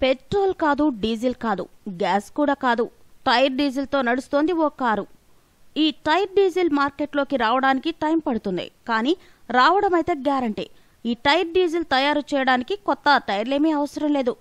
petrol కాదు diesel కాదు gas కూడా కాదు టైర్ డీజిల్తో నడుస్తోంది ఓ కారు ఈ టైర్ డీజిల్ మార్కెట్లోకి రావడానికి టైం పడుతుంది కానీ రావడం అయితే గ్యారంటీ ఈ టైర్ డీజిల్ తయారు చేయడానికి కొత్త టైర్లేమీ అవసరం లేదు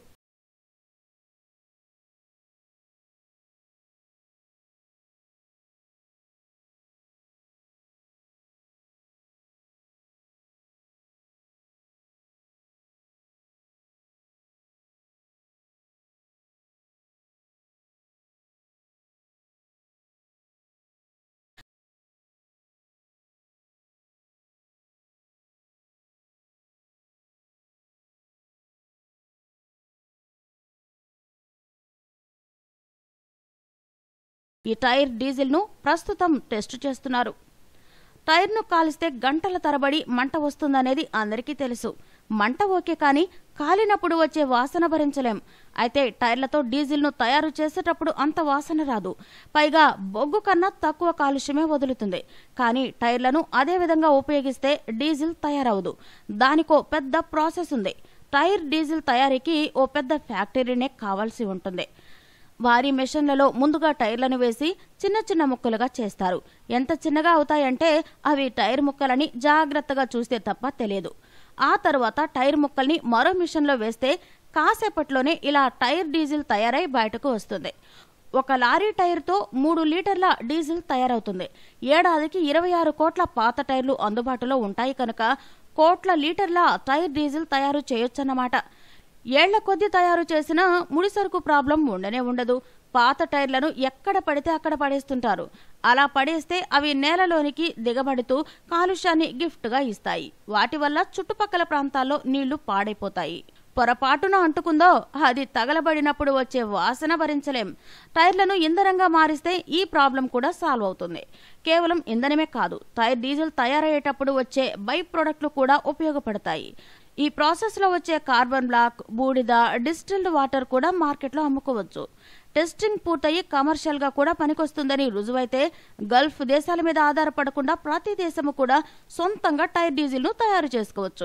ఈ టైర్ డీజిల్ను ప్రస్తుతం టెస్ట్ చేస్తున్నారు టైర్ను కాలిస్తే గంటల తరబడి మంట వస్తుందనేది అందరికీ తెలుసు మంట ఓకే కానీ కాలినప్పుడు వచ్చే వాసన భరించలేం అయితే టైర్లతో డీజిల్ను తయారు చేసేటప్పుడు అంత వాసన రాదు పైగా బొగ్గు కన్నా తక్కువ కాలుష్యమే వదులుతుంది కానీ టైర్లను అదే విధంగా ఉపయోగిస్తే డీజిల్ తయారవదు దానికో పెద్ద ప్రాసెస్ ఉంది టైర్ డీజిల్ తయారీకి ఓ పెద్ద ఫ్యాక్టరీనే కావాల్సి ఉంటుంది వారి మెషిన్లలో ముందుగా టైర్లను వేసి చిన్న చిన్న ముక్కలుగా చేస్తారు ఎంత చిన్నగా అవుతాయంటే అవి టైర్ ముక్కలని జాగ్రత్తగా చూస్తే తప్ప తెలియదు ఆ తర్వాత టైర్ ముక్కల్ని మరో మిషన్లో వేస్తే కాసేపట్లోనే ఇలా టైర్ డీజిల్ తయారై బయటకు వస్తుంది ఒక లారీ టైర్తో మూడు లీటర్ల డీజిల్ తయారవుతుంది ఏడాదికి ఇరవై ఆరు కోట్ల పాత టైర్లు అందుబాటులో ఉంటాయి కనుక కోట్ల లీటర్ల టైర్ డీజిల్ తయారు చేయొచ్చన్నమాట ఏళ్ల కొద్దీ తయారు చేసిన ముడిసరుకు ప్రాబ్లం ఉండనే ఉండదు పాత టైర్లను ఎక్కడ పడితే అక్కడ పడేస్తుంటారు అలా పడేస్తే అవి నేలలోనికి దిగబడుతూ కాలుష్యాన్ని గిఫ్ట్గా ఇస్తాయి వాటి వల్ల చుట్టుపక్కల ప్రాంతాల్లో నీళ్లు పాడైపోతాయి పొరపాటున అంటుకుందో అది తగలబడినప్పుడు వచ్చే వాసన భరించలేం టైర్లను ఇంధనంగా మారిస్తే ఈ ప్రాబ్లం కూడా సాల్వ్ అవుతుంది కేవలం ఇంధనమే కాదు టైర్ డీజిల్ తయారయ్యేటప్పుడు వచ్చే బై ప్రొడక్ట్లు కూడా ఉపయోగపడతాయి ఈ ప్రాసెస్లో వచ్చే కార్బన్ బ్లాక్ బూడిద డిస్టిల్డ్ వాటర్ కూడా మార్కెట్లో అమ్ముకోవచ్చు టెస్టింగ్ పూర్తయి కమర్షియల్గా కూడా పనికొస్తుందని రుజువైతే గల్ఫ్ దేశాల మీద ఆధారపడకుండా ప్రతి దేశము కూడా సొంతంగా టైర్ డీజిల్ను తయారు చేసుకోవచ్చు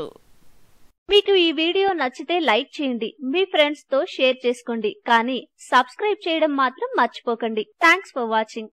మీకు ఈ వీడియో నచ్చితే లైక్ చేయండి మీ ఫ్రెండ్స్ తో షేర్ చేసుకోండి కానీ సబ్స్క్రైబ్ చేయడం మాత్రం మర్చిపోకండి థ్యాంక్స్ ఫర్ వాచింగ్